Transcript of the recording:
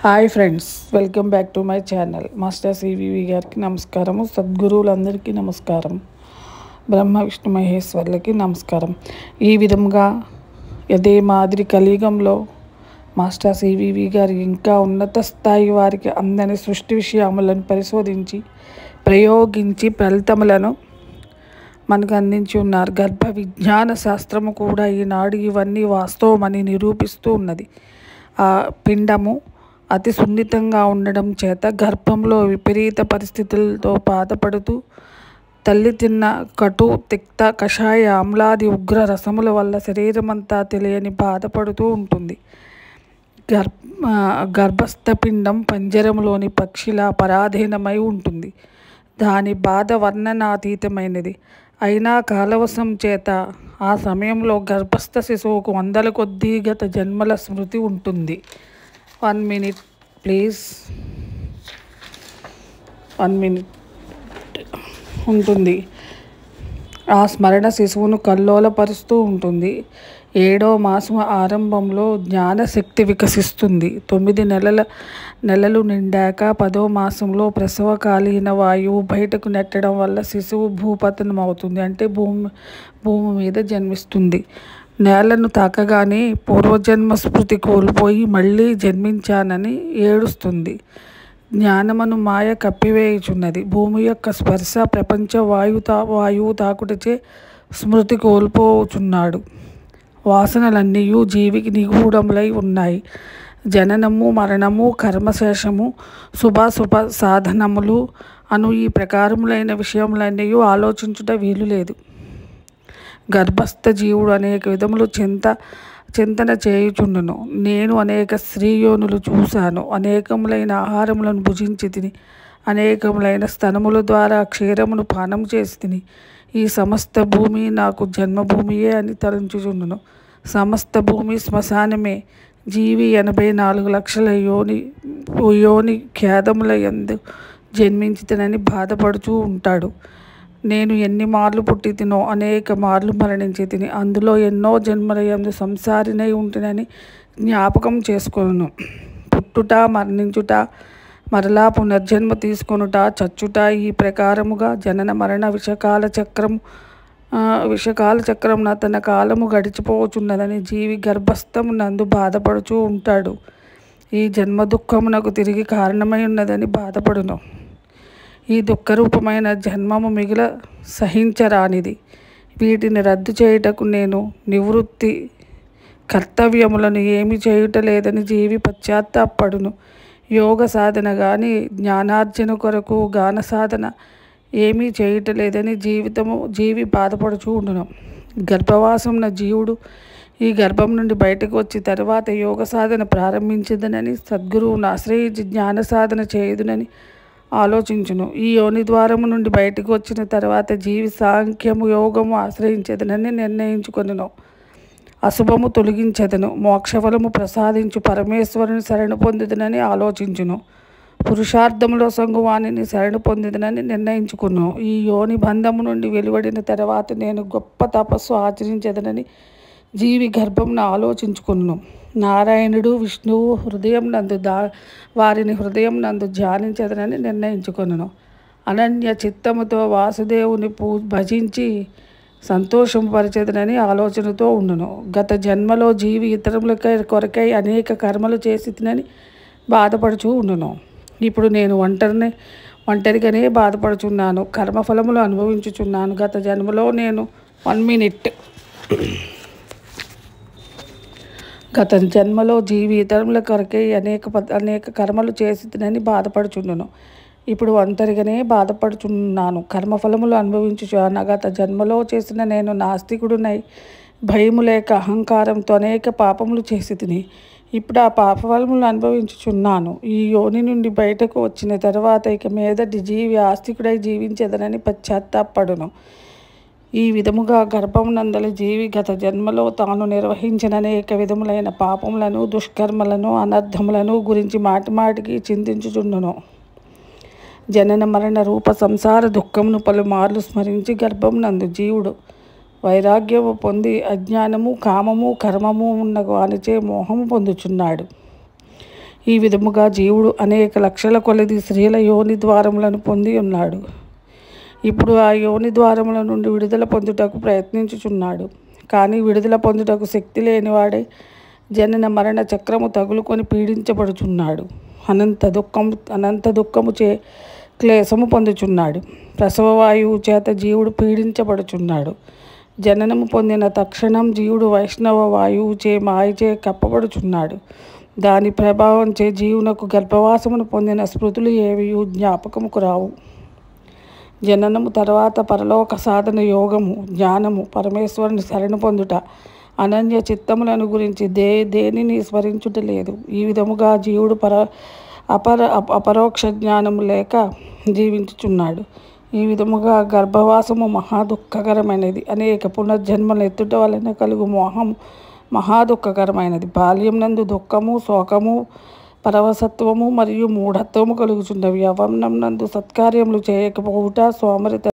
hi friends welcome back to my channel master CVV గారికి నమస్కారము సద్గురువులందరికీ నమస్కారం బ్రహ్మ విష్ణు మహేశ్వర్లకి నమస్కారం ఈ విధంగా అదే మాదిరి కలియుగంలో మాస్టర్ సివివి గారు ఇంకా ఉన్నత స్థాయి వారికి అందని సృష్టి విషయములను పరిశోధించి ప్రయోగించి ఫలితములను మనకు అందించి ఉన్నారు గర్భ విజ్ఞాన శాస్త్రము కూడా ఈనాడు ఇవన్నీ వాస్తవమని నిరూపిస్తూ ఉన్నది ఆ పిండము అతి సున్నితంగా ఉండడం చేత గర్భంలో విపరీత పరిస్థితులతో బాధపడుతూ తల్లి తిన్న కటు తిక్త కషాయ ఆమ్లాది ఉగ్ర రసముల వల్ల శరీరమంతా తెలియని బాధపడుతూ ఉంటుంది గర్భ గర్భస్థ పిండం పంజరంలోని పక్షిలా పరాధీనమై ఉంటుంది దాని బాధ వర్ణనాతీతమైనది అయినా కాలవశం చేత ఆ సమయంలో గర్భస్థ శిశువుకు వందల కొద్దీ గత జన్మల స్మృతి ఉంటుంది one minute please one minute ఉంటుంది ఆ స్మరణ శిశువును కల్లోలపరుస్తూ ఉంటుంది ఏడో మాసం ఆరంభంలో జ్ఞానశక్తి వికసిస్తుంది తొమ్మిది నెలల నెలలు నిండాక పదో మాసంలో ప్రసవకాలీన వాయువు బయటకు నెట్టడం వల్ల శిశువు భూపతనం అవుతుంది అంటే భూమి భూమి మీద జన్మిస్తుంది నేలను తాకగానే పూర్వజన్మ స్మృతి కోల్పోయి మళ్ళీ జన్మించానని ఏడుస్తుంది జ్ఞానమను మాయ కప్పివేయుచున్నది భూమి యొక్క స్పర్శ ప్రపంచ వాయు తా వాయువు తాకుటచే స్మృతి కోల్పోచున్నాడు వాసనలన్నీ జీవికి నిగూఢములై ఉన్నాయి జననము మరణము కర్మశేషము శుభాశుభ సాధనములు అను ఈ ప్రకారములైన విషయములన్నీ ఆలోచించుట వీలు లేదు గర్భస్థ జీవుడు అనేక విధములు చింత చింతన చేయుచుండును నేను అనేక స్త్రీయోనులు చూశాను అనేకములైన ఆహారములను భుజించి తిని అనేకములైన స్తనముల ద్వారా క్షీరమును పానం చేసి తిని ఈ సమస్త భూమి నాకు జన్మభూమియే అని తలంచుచుండును సమస్త భూమి శ్మశానమే జీవి ఎనభై నాలుగు లక్షల యోని యోని ఖేదముల ఎందు జన్మించితనని బాధపడుతూ ఉంటాడు నేను ఎన్ని మార్లు పుట్టి తినో అనేక మార్లు మరణించి తిని అందులో ఎన్నో జన్మల ఎందు సంసారినై ఉంటునని జ్ఞాపకం చేసుకొను పుట్టుట మరణించుట మరలా పునర్జన్మ తీసుకొనుట చచ్చుట ఈ ప్రకారముగా జనన మరణ విషకాల చక్రము విషకాల చక్రమున తన కాలము గడిచిపోచున్నదని జీవి గర్భస్థము నందు బాధపడుచూ ఉంటాడు ఈ జన్మ దుఃఖమునకు తిరిగి కారణమై ఉన్నదని బాధపడును ఈ దుఃఖరూపమైన జన్మము మిగిల సహించరానిది వీటిని రద్దు చేయుటకు నేను నివృత్తి కర్తవ్యములను ఏమి చేయుట లేదని జీవి పశ్చాత్తాపడును యోగ సాధన కానీ జ్ఞానార్జన కొరకు గాన సాధన ఏమీ చేయటలేదని జీవితము జీవి బాధపడుచూ ఉండును గర్భవాసంన జీవుడు ఈ గర్భం నుండి బయటకు వచ్చి తర్వాత యోగ సాధన ప్రారంభించదనని సద్గురువును ఆశ్రయించి జ్ఞాన సాధన చేయుదునని ఆలోచించును ఈ యోని ద్వారము నుండి బయటకు వచ్చిన తర్వాత జీవి సాంఖ్యము యోగము ఆశ్రయించదనని నిర్ణయించుకొనను అశుభము తొలగించదను మోక్షఫలము ప్రసాదించు పరమేశ్వరుని శరణు పొందుదనని ఆలోచించును పురుషార్థములో సంగువాణిని శరణు పొందిదనని నిర్ణయించుకున్నాను ఈ యోని బంధము నుండి వెలువడిన తర్వాత నేను గొప్ప తపస్సు ఆచరించదనని జీవి గర్భంను ఆలోచించుకున్నాను నారాయణుడు విష్ణువు హృదయం నందు దా వారిని హృదయం నందు ధ్యానించదనని నిర్ణయించుకున్నాను అనన్య చిత్తముతో వాసుదేవుని పూ భజించి సంతోషపరచదనని ఆలోచనతో ఉండును గత జన్మలో జీవి ఇతరులకై కొరకై అనేక కర్మలు చేసి తినని బాధపడుచూ ఉండును ఇప్పుడు నేను ఒంటరిని ఒంటరిగానే బాధపడుచున్నాను కర్మఫలములు అనుభవించుచున్నాను గత జన్మలో నేను వన్ మినిట్ గత జన్మలో జీవి ఇతరుల కొరకై అనేక అనేక కర్మలు చేసి తినని బాధపడుచుండును ఇప్పుడు ఒంటరిగానే బాధపడుచున్నాను కర్మఫలములు అనుభవించుచున్న గత జన్మలో చేసిన నేను నాస్తికుడునై భయము లేక అహంకారంతో అనేక పాపములు చేసి తిని ఇప్పుడు ఆ పాపఫలములు అనుభవించుచున్నాను ఈ యోని నుండి బయటకు వచ్చిన తర్వాత ఇక మీదటి జీవి ఆస్తికుడై జీవించదనని పశ్చాత్తాపడును ఈ విధముగా గర్భమునందలి జీవి గత జన్మలో తాను నిర్వహించిన అనేక విధములైన పాపములను దుష్కర్మలను అనర్థములను గురించి మాటిమాటికి చింతించుచుండును జనన మరణ రూప సంసార దుఃఖమును పలుమార్లు స్మరించి గర్భమునందు జీవుడు వైరాగ్యము పొంది అజ్ఞానము కామము కర్మము ఉన్న వానిచే మోహము పొందుచున్నాడు ఈ విధముగా జీవుడు అనేక లక్షల కొలది స్త్రీల యోని ద్వారములను పొంది ఉన్నాడు ఇప్పుడు ఆ యోని ద్వారముల నుండి విడుదల పొందుటకు ప్రయత్నించుచున్నాడు కానీ విడుదల పొందుటకు శక్తి లేనివాడే జనన మరణ చక్రము తగులుకొని పీడించబడుచున్నాడు అనంత దుఃఖము అనంత దుఃఖము చే క్లేశము పొందుచున్నాడు ప్రసవ వాయువు చేత జీవుడు పీడించబడుచున్నాడు జననము పొందిన తక్షణం జీవుడు వైష్ణవ వాయువు చే మాయచే కప్పబడుచున్నాడు దాని ప్రభావం చే జీవునకు గర్భవాసమును పొందిన స్మృతులు ఏవి జ్ఞాపకముకు రావు జననము తర్వాత పరలోక సాధన యోగము జ్ఞానము పరమేశ్వరుని శరణు పొందుట అనన్య చిత్తములను గురించి దే దేనిని స్మరించుట లేదు ఈ విధముగా జీవుడు పర అపర అప- అపరోక్ష జ్ఞానము లేక జీవించుచున్నాడు ఈ విధముగా గర్భవాసము మహా దుఃఖకరమైనది అనేక పునర్జన్మలు ఎత్తుట వలన కలుగు మోహం మహా దుఃఖకరమైనది బాల్యం నందు దుఃఖము శోకము పరవసత్వము మరియు మూఢత్వము కలుగుచున్నవి యవ్వనం నందు సత్కార్యములు చేయకపోవుట సోమరిత